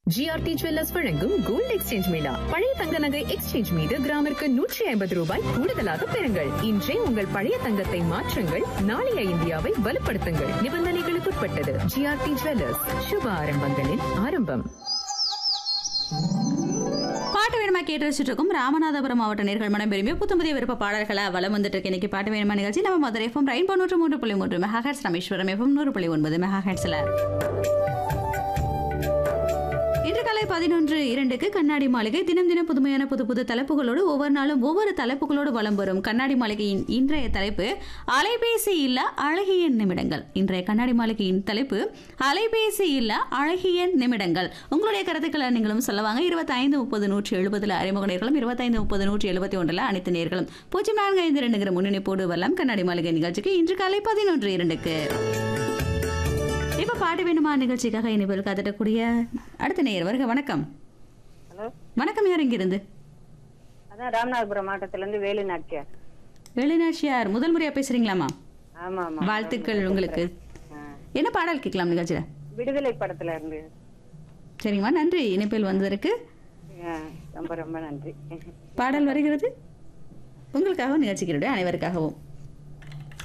GRT jewellers வழங்கும் gold exchange mela பழைய தங்க நகை எக்ஸ்சேஞ்ச் மீது கிராமிற்கு நூற்றி ஐம்பது ரூபாய் கூடுதலாக பெறுங்கள் இன்றே உங்கள் பழைய தங்கத்தை மாற்றுங்கள் நாளைய இந்தியாவை வலுப்படுத்துங்கள் நிபந்தனைகளுக்குட்பட்டது ஜிஆர்டி ஜுவல்லர்ஸ் சுப ஆரம்பங்களின் ஆரம்பம் பாட்டு வேணுமா கேட்டு வச்சுட்டு இருக்கோம் ராமநாதபுரம் மாவட்ட நேர்கள் மனம் விரும்பி புத்தம்புதிய விருப்ப பாடல்களை வளம் வந்துட்டு இருக்கு இன்னைக்கு பாட்டு வேணுமா நிகழ்ச்சி நம்ம மதுரை எஃப்எம் ரெயின் நூற்று மூன்று புள்ளி மூன்று மெகாஹெட்ஸ் ராமேஸ்வரம் எஃப்எம் நூறு புள்ளி ஒன்பது மெகாஹெட்ஸ்ல இன்று காலை பதினொன்று இரண்டுக்கு கண்ணாடி மாளிகை தினம் தினம் புதுமையான புது புது தலைப்புகளோடு ஒவ்வொரு நாளும் ஒவ்வொரு தலைப்புகளோடு வலம் வரும் கண்ணாடி மாளிகையின் இன்றைய தலைப்பு அலைபேசி இல்ல அழகிய நிமிடங்கள் இன்றைய கண்ணாடி மாளிகையின் தலைப்பு அலைபேசி இல்ல அழகிய நிமிடங்கள் உங்களுடைய கருத்துக்களை நீங்களும் சொல்லவாங்க இருபத்தைந்து முப்பது நூற்றி எழுபதுல அறிமுக நேர்களும் இருபத்தைந்து முப்பது நூற்றி எழுபத்தி ஒன்றில் அனைத்து நேர்களும் பூஜ்ஜியம் நான்கு ஐந்து ரெண்டுங்கிற முன்னணிப்போடு வரலாம் கண்ணாடி மாளிகை நிகழ்ச்சிக்கு இன்று காலை பதினொன்று இரண்டுக்கு இப்ப பாட்டு வேணுமா நிகழ்ச்சிக்காக இனிமேல் காத்துட்டக்கூடிய அடுத்த நேயர் வருக வணக்கம் ஹலோ வணக்கம் யார் இங்கிருந்து அதான் ராமநாதபுரம் மாவட்டத்துல இருந்து வேலு நாட்டியார் வெளிநாச்சியார் முதல் முறையா பேசுறீங்களாமா ஆமா ஆமா வாழ்த்துக்கள் உங்களுக்கு ஆ. என்ன பாடல் கேட்கலாம் நிகழ்ச்சியில விடுதலை படத்துல இருந்து சரிங்கம்மா நன்றி இணைப்பில் வந்ததற்கு ஆ, ரொம்ப ரொம்ப நன்றி பாடல் வருகிறது உங்களுக்காகவும் நிகழ்ச்சிகளுடைய அனைவருக்காகவும்